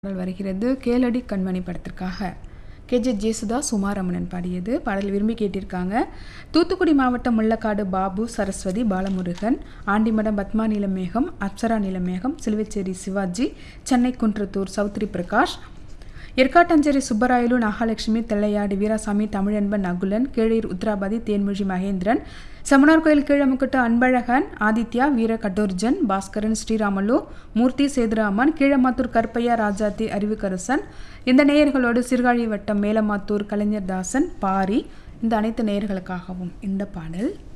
பாடல் வருகிறது கேளடி கண்மணி படத்திற்காக கேஜே ஜேசுதாஸ் சுமாரமணன் பாடியது பாடல் விரும்பி கேட்டிருக்காங்க தூத்துக்குடி மாவட்டம் முள்ளக்காடு பாபு சரஸ்வதி பாலமுருகன் ஆண்டிமடம் பத்மா நீலமேகம் அப்சரா நீலமேகம் சிலுவைச்சேரி சிவாஜி சென்னை குன்றத்தூர் சௌத்ரி பிரகாஷ் எர்காட்டஞ்சேரி சுப்பராயலு நாகலட்சுமி தெல்லையாடி வீராசாமி தமிழன்பன் நகுலன் கீழீர் உத்ராபதி தேன்மொழி மகேந்திரன் செமனார் கோயில் கீழமுக்கட்டு அன்பழகன் ஆதித்யா வீர கடோர்ஜன் பாஸ்கரன் ஸ்ரீராமலு மூர்த்தி சேதுராமன் கீழமாத்தூர் கற்பையா ராஜாத்தி அறிவுக்கரசன் இந்த நேயர்களோடு சீர்காழி வட்டம் மேலமாத்தூர் கலைஞர் தாசன் பாரி இந்த அனைத்து நேயர்களுக்காகவும் இந்த பாடல்